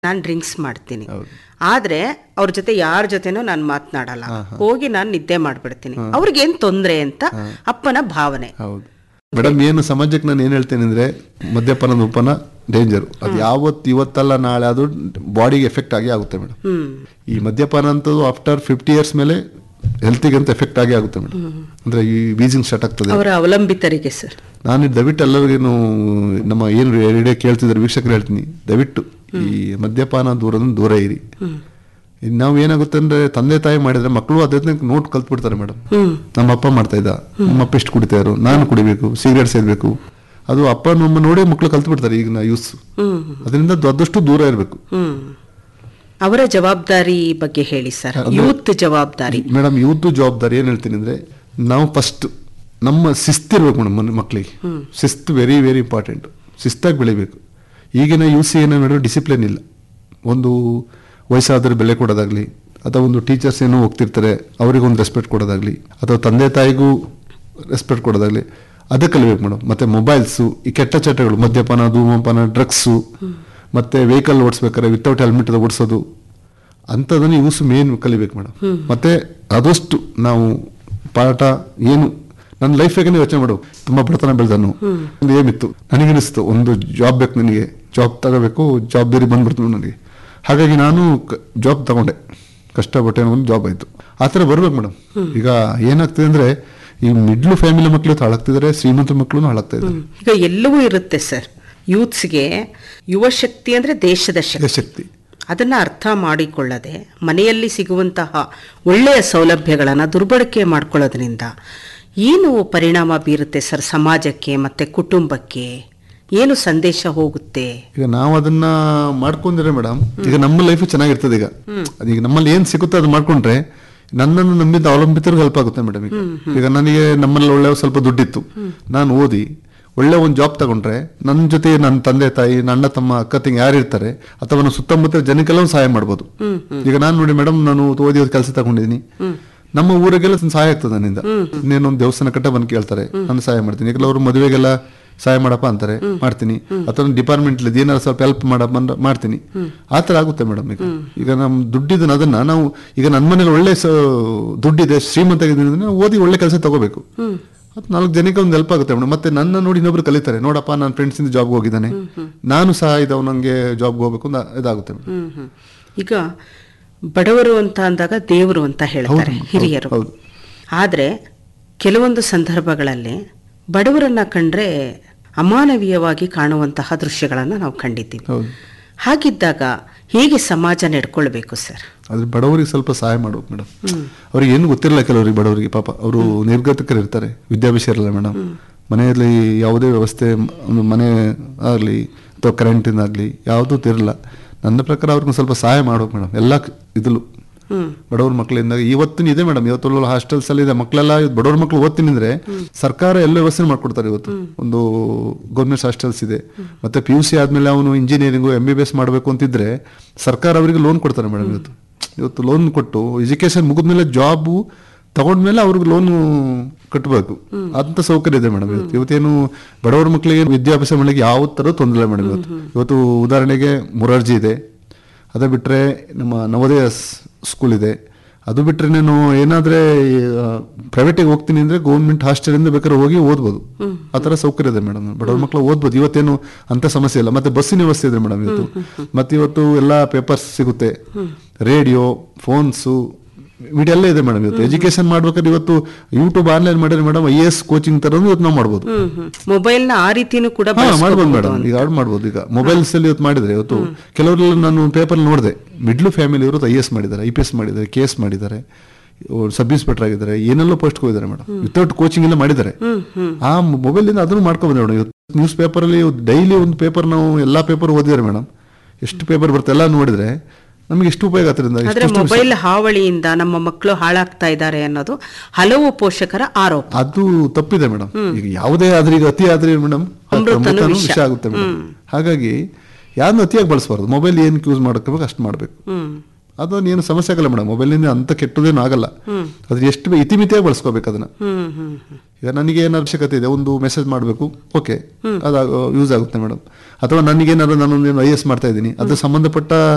ನಾನು ಡ್ರಿಂಕ್ಸ್ ಮಾಡ್ತೀನಿ ಹೌದು. ಆದ್ರೆ ಅವ್ರ ಜೊತೆ ಯಾರ ಜೊತೆನೂ ನಾನು ಮಾತನಾಡಲ್ಲ ಹೋಗಿ ನಾನು ನಿದ್ದೆ ಮಾಡ್ಬಿಡ್ತೀನಿ ಅವ್ರಿಗೇನ್ ತೊಂದ್ರೆ ಅಂತ ಅಪ್ಪನ ಭಾವನೆ ಹೌದು ಮೇಡಮ್ ಏನು ಸಮಾಜಕ್ಕೆ ನಾನು ಏನು ಹೇಳ್ತೇನೆ ಅಂದ್ರೆ ಮದ್ಯಪಾನ ಧೂಮಪಾನ ಡೇಂಜರ್ ಅದು ಯಾವತ್ತು ಇವತ್ತಲ್ಲ ನಾಳೆ ಅದು ಬಾಡಿಗೆ ಎಫೆಕ್ಟ್ ಆಗಿ ಆಗುತ್ತೆ ಮೇಡಮ್ ಹ್ಮ್ ಈ ಮದ್ಯಪಾನ ಅಂತದ್ದು ಆಫ್ಟರ್ ಫಿಫ್ಟಿ ಇಯರ್ಸ್ ಮೇಲೆ ಹೆಲ್ತಿಗೆ ಅಂತ ಎಫೆಕ್ಟ್ ಆಗೇ ಆಗುತ್ತೆ ಮೇಡಮ್ ಅಂದ್ರೆ ಈ ವೀಸಿಂಗ್ ಸ್ಟಾರ್ಟ್ ಆಗ್ತದೆ ಅವರ ಅವಲಂಬಿತರಿಗೆ ಸರ್ ನಾನು ದಯವಿಟ್ಟು ಎಲ್ಲರಿಗೇನು ನಮ್ಮ ಏನು ರೇಡಿಯೋ ಕೇಳ್ತಿದ್ದಾರೆ ವೀಕ್ಷಕರು ಹೇಳ್ತೀನಿ ದಯವಿಟ್ಟು ಈ ಮದ್ಯಪಾನ ದೂರದಿಂದ ದೂರ ಇರಿ ಇನ್ನು ನಾವು ಏನಾಗುತ್ತೆ ಅಂದ್ರೆ ತಂದೆ ತಾಯಿ ಮಾಡಿದ್ರೆ ಮಕ್ಕಳು ಅದೇ ನೋಟ್ ಕಲ್ತ್ಬಿಡ್ತಾರೆ ಮೇಡಮ್ ಹ್ಮ್ ನಮ್ಮ ಅಪ್ಪ ಮಾಡ್ತಾ ಇದ್ದ ನಮ್ಮ ಅಪ್ಪ ಎಷ್ಟು ಕುಡಿತಾ ಇದ್ರು ನಾನು ಕುಡಿಬೇಕು ಸಿಗರೇಟ್ ಸೇದಬೇಕು ಅದು ಅಪ್ಪ ನಮ್ಮ ನೋಡಿ ಮಕ್ಕಳು ಕಲ್ತು ಬಿಡ್ತಾರೆ ಈಗಿನ ಯೂಸ್ ಹ್ಮ್ ಅದರಿಂದ ಆದಷ್ಟು ದೂರ ಇರಬೇಕು ಹ್ಮ್ ಅವರ ಜವಾಬ್ದಾರಿ ಬಗ್ಗೆ ಹೇಳಿ ಸರ್ ಯೂತ್ ಜವಾಬ್ದಾರಿ ಮೇಡಮ್ ಯೂತ್ ಜವಾಬ್ದಾರಿ ಏನ್ ಹೇಳ್ತೀನಿ ಅಂದ್ರೆ ನಾವು ಫಸ್ಟ್ ನಮ್ಮ ಶಿಸ್ತಿರ್ಬೇಕು ಮೇಡಮ್ ಮನೆ ಮಕ್ಕಳಿಗೆ ಶಿಸ್ತು ವೆರಿ ವೆರಿ ಇಂಪಾರ್ಟೆಂಟ್ ಶಿಸ್ತಾಗಿ ಬೆಳಿಬೇಕು ಈಗಿನ ಯು ಸಿ ಏನೋ ಮೇಡಮ್ ಡಿಸಿಪ್ಲಿನ್ ಇಲ್ಲ ಒಂದು ವಯಸ್ಸಾದ್ರೆ ಬೆಲೆ ಕೊಡೋದಾಗ್ಲಿ ಅಥವಾ ಒಂದು ಟೀಚರ್ಸ್ ಏನೋ ಹೋಗ್ತಿರ್ತಾರೆ ಅವರಿಗೊಂದು ರೆಸ್ಪೆಕ್ಟ್ ಕೊಡೋದಾಗ್ಲಿ ಅಥವಾ ತಂದೆ ತಾಯಿಗೂ ರೆಸ್ಪೆಕ್ಟ್ ಕೊಡೋದಾಗ್ಲಿ ಅದೇ ಕಲಿಬೇಕು ಮೇಡಮ್ ಮತ್ತೆ ಮೊಬೈಲ್ಸು ಈ ಕೆಟ್ಟ ಚಟಗಳು ಮದ್ಯಪಾನ ಧೂಮಪಾನ ಡ್ರಗ್ಸು ಮತ್ತೆ ವೆಹಿಕಲ್ ಓಡಿಸ್ಬೇಕಾದ್ರೆ ವಿತೌಟ್ ಹೆಲ್ಮೆಟ್ ಓಡಿಸೋದು ಅಂಥದನ್ನು ಯೂಸ್ ಮೇನ್ ಕಲಿಬೇಕು ಮೇಡಮ್ ಮತ್ತೆ ಆದಷ್ಟು ನಾವು ಪಾಠ ಏನು ನನ್ನ ಲೈಫಾಗೆ ಯೋಚನೆ ಮಾಡು ತುಂಬಾ ಬಡತನ ಬೆಳೆದನು ಒಂದು ಏಮಿತ್ತು ನನಗನಿಸ್ತು ಒಂದು ಜಾಬ್ ಬೇಕು ನನಗೆ ಜಾಬ್ ತಗೋಬೇಕು ಜವಾಬ್ದಾರಿ ಬಂದ್ಬಿಡ್ತು ನನಗೆ ಹಾಗಾಗಿ ನಾನು ಜಾಬ್ ತಗೊಂಡೆ ಕಷ್ಟಪಟ್ಟೆ ಒಂದು ಜಾಬ್ ಆಯ್ತು ಆ ಥರ ಬರ್ಬೇಕು ಮೇಡಮ್ ಈಗ ಏನಾಗ್ತದೆ ಅಂದ್ರೆ ಈ ಮಿಡ್ಲ್ ಫ್ಯಾಮಿಲಿ ಮಕ್ಕಳು ಹಾಳಾಗ್ತಿದ್ದಾರೆ ಶ್ರೀಮಂತ ಮಕ್ಕಳು ಹಾಳಾಗ್ತಾ ಇದ್ದಾರೆ ಈಗ ಎಲ್ಲವೂ ಇರುತ್ತೆ ಸರ್ ಯೂತ್ಸ್ಗೆ ಯುವ ಶಕ್ತಿ ಅಂದ್ರೆ ದೇಶದ ಶಕ್ತಿ ಶಕ್ತಿ ಅದನ್ನ ಅರ್ಥ ಮಾಡಿಕೊಳ್ಳದೆ ಮನೆಯಲ್ಲಿ ಸಿಗುವಂತಹ ಒಳ್ಳೆಯ ಸೌಲಭ್ಯಗಳನ್ನು ದುರ್ಬಳಕೆ ಮಾಡ್ಕೊಳ್ಳೋದ್ರಿಂದ ಏನು ಪರಿಣಾಮ ಬೀರುತ್ತೆ ಸರ್ ಸಮಾಜಕ್ಕೆ ಮತ್ತೆ ಕುಟುಂಬಕ್ಕೆ ಏನು ಸಂದೇಶ ಹೋಗುತ್ತೆ ಈಗ ನಾವು ಅದನ್ನ ಮಾಡ್ಕೊಂಡ್ರೆ ಮೇಡಮ್ ಈಗ ನಮ್ಮ ಲೈಫ್ ಚೆನ್ನಾಗಿರ್ತದೆ ಈಗ ಅದೀಗ ನಮ್ಮಲ್ಲಿ ಏನ್ ಸಿಗುತ್ತೋ ಅದು ಮಾಡ್ಕೊಂಡ್ರೆ ನನ್ನನ್ನು ನಂಬಿದ್ದ ಅವಲಂಬಿತರಿಗೆ ಹೆಲ್ಪ್ ಆಗುತ್ತೆ ಮೇಡಮ್ ಈಗ ಈಗ ನನಗೆ ನಮ್ಮಲ್ಲಿ ಒಳ್ಳೆ ಸ್ವಲ್ಪ ದುಡ್ಡಿತ್ತು ನಾನು ಓದಿ ಒಳ್ಳೆ ಒಂದು ಜಾಬ್ ತಗೊಂಡ್ರೆ ನನ್ನ ಜೊತೆ ನನ್ನ ತಂದೆ ತಾಯಿ ನನ್ನ ತಮ್ಮ ಅಕ್ಕ ತಂಗಿ ಯಾರು ಇರ್ತಾರೆ ಅಥವಾ ನನ್ನ ಸುತ್ತಮುತ್ತ ಜನಕ್ಕೆಲ್ಲ ಒಂದು ಸಹಾಯ ಮಾಡ್ಬೋದು ಈಗ ನಾನು ನೋಡಿ ಮೇಡಮ್ ನಾನು ಓದಿ ಒಂದು ಕೆಲಸ ತಗೊಂಡಿದ್ದೀನಿ ನಮ್ಮ ಊರಿಗೆಲ್ಲ ಸಹಾಯ ಆಗ್ತದೆ ನನ್ನಿಂದ ಇನ್ನೇನೊಂದು ದೇವಸ್ಥಾನ ಕಟ್ಟ ಬಂದು ಕೇಳ್ತಾರೆ ನಾನು ಸಹಾಯ ಮಾಡ್ತೀನಿ ಈಗ ಅವ್ರ ಮದುವೆಗೆಲ್ಲ ಸಹಾಯ ಮಾಡಪ್ಪ ಅಂತಾರೆ ಮಾಡ್ತೀನಿ ಅಥವಾ ಡಿಪಾರ್ಟ್ಮೆಂಟ್ ಏನಾದ್ರು ಸ್ವಲ್ಪ ಹೆಲ್ಪ್ ಮಾಡಪ್ಪ ಅಂದ್ರೆ ಮಾಡ್ತೀನಿ ಆ ಥರ ಆಗುತ್ತೆ ಮೇಡಮ್ ಈಗ ಈಗ ನಮ್ ದುಡ್ಡಿದ ಅದನ್ನ ನಾವು ಈಗ ನನ್ನ ಮನೇಲಿ ಒಳ್ಳೆ ಸ- ದುಡ್ಡಿದೆ ಶ್ರೀಮಂತ ಆಗಿದ್ದೀನಿ ಅಂದ್ರೆ ನಾವು ಓದಿ ಒಳ್ಳೆ ಕೆಲಸ ತಗೋಬೇಕು ಅದು ನಾಲ್ಕು ಜನಕ್ಕೆ ಒಂದು ಹೆಲ್ಪ್ ಆಗುತ್ತೆ ಮೇಡಮ್ ಮತ್ತೆ ನನ್ನ ನೋಡಿ ಇನ್ನೊಬ್ರು ಕಲಿತಾರೆ ನೋಡಪ್ಪ ನನ್ನ ಫ್ರೆಂಡ್ಸ್ ಇಂದ ಜಾಬ್ಗೆ ಹೋಗಿದ್ದಾನೆ ನಾನು ಸಹ ಇದಾವ್ ನಂಗೆ ಜಾಬ್ಗೆ ಹೋಗ್ಬೇಕು ಅಂತ ಇದಾಗುತ್ತೆ ಮೇಡಮ್ ಹ್ಮ್ ಹ್ಮ್. ಈಗ ಬಡವರು ಅಂತ ಅಂದಾಗ ದೇವರು ಅಂತ ಹೇಳ್ತಾರೆ ಹೌದು, ಹಿರಿಯರು ಹೌದು. ಆದ್ರೆ ಕೆಲವೊಂದು ಸಂದರ್ಭಗಳಲ್ಲಿ ಬಡವರನ್ನ ಕಂಡ್ರೆ ಅಮಾನವೀಯವಾಗಿ ಕಾಣುವಂತಹ ದೃಶ್ಯಗಳನ್ನು ನಾವು ಕಂಡಿದ್ದೀವಿ ಹೌದು ಹಾಗಿದ್ದಾಗ ಹೇಗೆ ಸಮಾಜ ನಡ್ಕೊಳ್ಬೇಕು ಸರ್ ಅದ್ರ ಬಡವರಿಗೆ ಸ್ವಲ್ಪ ಸಹಾಯ ಮಾಡ್ಬೇಕು ಮೇಡಮ್ ಅವ್ರಿಗೆ ಏನು ಗೊತ್ತಿರಲ್ಲ ಕೆಲವರಿಗೆ ಬಡವರಿಗೆ ಪಾಪ ಅವರು ನಿರ್ಗತಿಕರು ಇರ್ತಾರೆ ವಿದ್ಯಾಭ್ಯಾಸ ಇರಲ್ಲ ಮೇಡಮ್ ಮನೆಯಲ್ಲಿ ಯಾವುದೇ ವ್ಯವಸ್ಥೆ ಮ- ಒಂದು ಮನೆ ಆಗಲಿ ಅಥವಾ ಕರೆಂಟಿಂದಾಗಲಿ ಯಾವುದೂ ಇರಲ್ಲ ನನ್ನ ಪ್ರಕಾರ ಅವ್ರಿಗೆ ಸ್ವಲ್ಪ ಸಹಾಯ ಮಾಡ್ಬೇಕು ಮೇಡಮ್ ಎಲ್ಲ ಕ- ಇದ್ರಲ್ಲೂ ಬಡವ್ರ ಮಕ್ಕಳಿಂದ ಇವತ್ತಿನ ಇದೆ ಮೇಡಮ್ ಇವತ್ತು ಹಾಸ್ಟೆಲ್ಸ್ ಅಲ್ಲಿ ಇದೆ ಮಕ್ಕಳೆಲ್ಲ ಇವತ್ತು ಬಡವ್ರ ಮಕ್ಕಳು ಓದ್ತೀನಿ ಅಂದ್ರೆ ಸರ್ಕಾರ ಎಲ್ಲ ವ್ಯವಸ್ಥೆ ಮಾಡ್ಕೊಡ್ತಾರೆ ಇವತ್ತು ಒಂದು ಗೌರ್ಮೆಂಟ್ ಹಾಸ್ಟೆಲ್ಸ್ ಇದೆ ಮತ್ತೆ ಪಿ ಯು ಸಿ ಆದ್ಮೇಲೆ ಅವನು engineering M B B S ಮಾಡಬೇಕು ಅಂತಿದ್ರೆ ಸರ್ಕಾರ ಅವರಿಗೆ ಲೋನ್ ಕೊಡ್ತಾರೆ ಮೇಡಮ್ ಇವತ್ತು ಇವತ್ತು ಲೋನ್ ಕೊಟ್ಟು ಎಜುಕೇಶನ್ ಮುಗಿದ್ಮೇಲೆ ಜಾಬು ತಗೊಂಡ್ಮೇಲೆ ಅವ್ರಿಗೆ ಲೋನ್ ಕಟ್ಟಬೇಕು ಅಂತ ಸೌಕರ್ಯ ಇದೆ ಮೇಡಮ್ ಇವತ್ತು ಇವತ್ತೇನು ಬಡವರ ಮಕ್ಕಳಿಗೆ ವಿದ್ಯಾಭ್ಯಾಸ ಮಾಡಲಿಕ್ಕೆ ಯಾವ ಥರ ತೊಂದರೆ ಇಲ್ಲ ಮೇಡಮ್ ಇವತ್ತು ಇವತ್ತು ಉದಾಹರಣೆಗೆ ಮುರಾರ್ಜಿ ಇದೆ ಅದೇ ಬಿಟ್ಟರೆ ನಮ್ಮ ನವೋದಯ ಸ್ಕೂಲ್ ಇದೆ ಅದು ಬಿಟ್ಟರೆ ನಾನು ಏನಾದ್ರೆ ಪ್ರೈವೇಟಿಗೆ ಹೋಗ್ತೀನಿ ಅಂದ್ರೆ ಗೌರ್ಮೆಂಟ್ ಹಾಸ್ಟೆಲಿಂದ ಬೇಕಾದ್ರೆ ಹೋಗಿ ಓದ್ಬೋದು ಆ ಥರ ಸೌಕರ್ಯ ಇದೆ ಮೇಡಮ್ ಬಡವ್ರ ಮಕ್ಕಳು ಓದ್ಬೋದು ಇವತ್ತೇನು ಅಂತ ಸಮಸ್ಯೆ ಇಲ್ಲ ಮತ್ತೆ ಬಸ್ಸಿನ ವ್ಯವಸ್ಥೆ ಇದೆ ಮೇಡಮ್ ಇವತ್ತು ಮತ್ತೆ ಇವತ್ತು ಎಲ್ಲ ಪೇಪರ್ಸ್ ಸಿಗುತ್ತೆ ರೇಡಿಯೋ ಫೋನ್ಸು ಇದೆಲ್ಲ ಇದೆ ಮೇಡಮ್ ಇವತ್ತು ಎಜುಕೇಶನ್ ಮಾಡ್ಬೇಕಾದ್ರೆ ಇವತ್ತು ಯೂಟ್ಯೂಬ್ ಆನ್ಲೈನ್ ಮಾಡಿದ್ರೆ ಮೇಡಮ್ ಐ ಎಸ್ ಕೋಚಿಂಗ್ ತರ ಇವತ್ತು ನಾವು ಮಾಡ್ಬೋದು ಮೊಬೈಲ್ ನ ಆ ರೀತಿನೂ ಕೂಡ ಹಾ ಮಾಡ್ಬೋದು ಬಳಸ್ಕೋಬಹುದು ಮೇಡಮ್ ಈಗ ಆಡ್ ಮಾಡ್ಬೋದು ಈಗ ಮೊಬೈಲ್ಸ್ ಅಲ್ಲಿ ಇವತ್ತು ಮಾಡಿದ್ರೆ ಇವತ್ತು ಕೆಲವರೆಲ್ಲ ನಾನು ಪೇಪರ್ ನೋಡಿದೆ ಮಿಡ್ಲ್ ಫ್ಯಾಮಿಲಿ ಇವರು ಐ ಎಸ್ ಮಾಡಿದ್ದಾರೆ ಐ ಪಿ ಎಸ್ ಮಾಡಿದ್ದಾರೆ ಕೆ ಎಸ್ ಮಾಡಿದ್ದಾರೆ ಸಬ್ ಇನ್ಸ್ಪೆಕ್ಟರ್ ಆಗಿದ್ದಾರೆ ಏನೆಲ್ಲೋ ಪೋಸ್ಟ್ ಹೋಗಿದ್ದಾರೆ ಮೇಡಮ್ ವಿತೌಟ್ ಕೋಚಿಂಗ್ ಎಲ್ಲ ಮಾಡಿದ್ದಾರೆ ಆ ಮೊಬೈಲ್ ಇಂದ ಅದನ್ನು ಮಾಡ್ಕೊಬೋದು ಮೇಡಮ್ ಇವತ್ತು ನ್ಯೂಸ್ ಪೇಪರ್ ಅಲ್ಲಿ ಡೈಲಿ ಒಂದು ಪೇಪರ್ ನಾವು ಎಲ್ಲಾ ಪೇಪರ್ ಓದಿದ್ದಾರೆ ಮೇಡಮ್ ಎಷ್ಟು ಪೇಪರ್ ಬರುತ್ತೆ ಎಲ್ಲ ನೋಡಿದ್ರೆ ನಮಗೆ ಎಷ್ಟು ಉಪಯೋಗ ಅದರಿಂದ ಆದ್ರೆ ಎಷ್ಟು ಮೊಬೈಲ್ ಹಾವಳಿಯಿಂದ ನಮ್ಮ ಮಕ್ಕಳು ಹಾಳಾಗ್ತಾ ಇದ್ದಾರೆ ಅನ್ನೋದು ಹಲವು ಪೋಷಕರ ಆರೋಪ ಅದು ತಪ್ಪಿದೆ ಮೇಡಮ್ ಈಗ ಯಾವುದೇ ಆದ್ರೆ ಈಗ ಅತಿ ಆದ್ರೆ ಮೇಡಮ್ ಅಮೃತನು ವಿಷ. ವಿಷ ಆಗುತ್ತೆ ಮೇಡಮ್ ಹಾಗಾಗಿ ಯಾರನ್ನು ಅತಿಯಾಗಿ ಬಳಸಬಾರ್ದು ಮೊಬೈಲ್ ಏನಕ್ಕೆ ಯೂಸ್ ಮಾಡ್ಕೋಬೇಕು ಅಷ್ಟು ಮಾಡಬೇಕು ಹ್ಮ್ ಅದನ್ನ ಏನು ಸಮಸ್ಯೆ ಆಗಲ್ಲ ಮೇಡಮ್ ಮೊಬೈಲಿಂದ ಅಂತ ಕೆಟ್ಟದೇನು ಆಗಲ್ಲ ಅದ್ರ ಎಷ್ಟು ಬೇ- ಇತಿಮಿತಿಯಾಗಿ ಬಳಸ್ಕೋಬೇಕು ಅದನ್ನ ಹ್ಮ್ ಹ್ಮ್ ಹ್ಮ್. ಈಗ ನನಗೆ ಏನು ಅವಶ್ಯಕತೆ ಇದೆ ಒಂದು ಮೆಸೇಜ್ ಮಾಡಬೇಕು ಓಕೆ ಅದು ಯೂಸ್ ಆಗುತ್ತೆ ಮೇಡಮ್ ಅಥವಾ ನನಗೇನಾದ್ರು ನಾನು ಐ ಎಸ್ ಮಾಡ್ತಾ ಇದ್ದೀನಿ ಅದ್ರ ಸಂಬಂಧಪಟ್ಟ